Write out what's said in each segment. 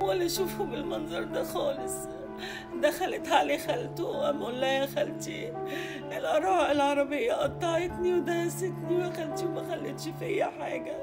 ولا اشوفه بالمنظر ده خالص دخلت علي خالته وقام قول لها يا خالتي الأراء العربية قطعتني وداستني يا خالتي وما خلتش فيا حاجة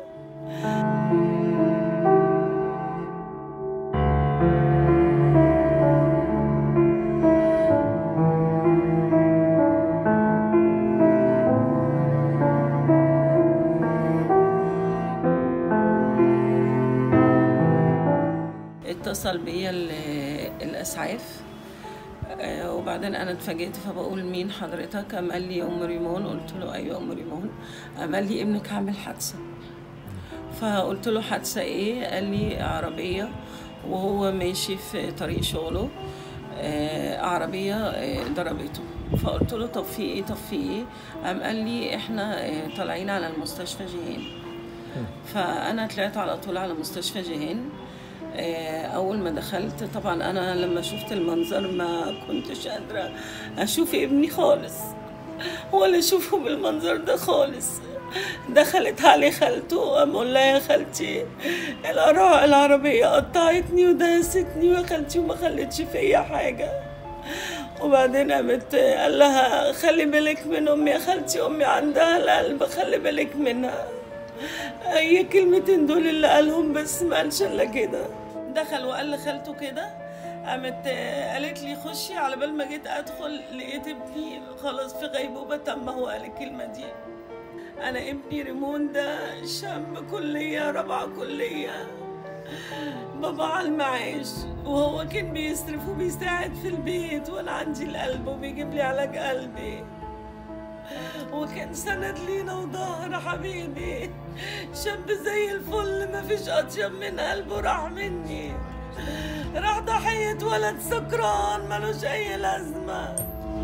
اتصل بيا ال- الاسعاف آه، وبعدين انا اتفاجئت فبقول مين حضرتك قام قال لي ام ريمون قلت له ايوه ام ريمون قام قال لي ابنك عامل حادثه فقلت له حادثه ايه قال لي عربيه وهو ماشي في طريق شغله آه، عربيه آه، ضربته فقلت له طب في ايه طب في ايه قام قال لي احنا آه، طالعين على المستشفى جيهان فانا طلعت على طول على مستشفى جيهان آه، اول ما دخلت طبعا انا لما شفت المنظر ما كنتش قادره اشوف ابني خالص ولا اشوفه بالمنظر ده خالص دخلت علي خالته وقام قول لها يا خالتي الأراء العربية قطعتني وداستني يا خالتي وما خلتش فيا حاجة وبعدين قامت قال لها خلي بالك من أمي يا خالتي أمي عندها القلب خلي بالك منها هي كلمتين دول اللي قالهم بس ما قالش الا كده دخل وقال لخالته كده قامت قالت لي خشي على بال ما جيت ادخل لقيت ابني خلاص في غيبوبه تامه هو قال الكلمه دي انا ابني ريمون ده شاب كليه رابعه كليه بابا على المعاش وهو كان بيصرف وبيساعد في البيت وانا عندي القلب وبيجيب لي علاج قلبي وكان سند لينا وظهر حبيبي شاب زي الفل مفيش اطيب من قلبه راح مني راح ضحية ولد سكران ملوش اي لازمة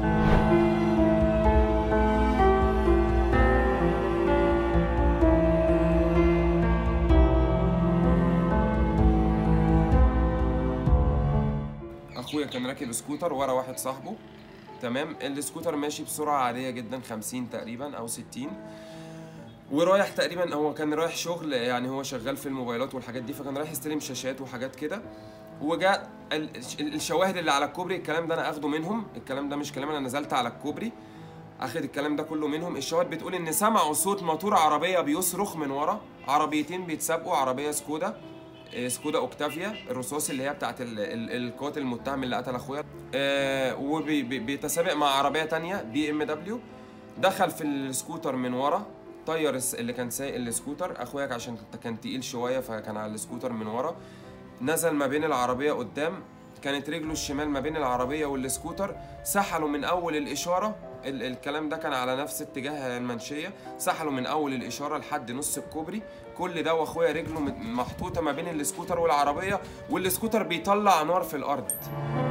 اخويا كان راكب سكوتر ورا واحد صاحبه تمام السكوتر ماشي بسرعه عاديه جدا 50 تقريبا او 60 ورايح تقريبا هو كان رايح شغل يعني هو شغال في الموبايلات والحاجات دي فكان رايح يستلم شاشات وحاجات كده وجاء ال- الشواهد اللي على الكوبري الكلام ده انا اخده منهم الكلام ده مش كلام انا نزلت على الكوبري اخد الكلام ده كله منهم الشواهد بتقول ان سمعوا صوت موتور عربيه بيصرخ من ورا عربيتين بيتسابقوا عربيه سكودا آه، سكودا اوكتافيا الرصاص اللي هي بتاعت ال- ال- القاتل المتهم اللي قتل اخويا آه، وبيتسابق مع عربيه تانية بي ام دبليو دخل في السكوتر من ورا طير الس- اللي كان سايق السكوتر اخويا عشان كان تقيل شويه فكان على السكوتر من ورا نزل ما بين العربيه قدام كانت رجله الشمال ما بين العربيه والسكوتر سحلوا من اول الاشاره ال- الكلام ده كان على نفس اتجاه المنشيه سحلوا من اول الاشاره لحد نص الكوبري كل ده واخويا رجله مت- محطوطه ما بين السكوتر والعربيه والسكوتر بيطلع نار في الارض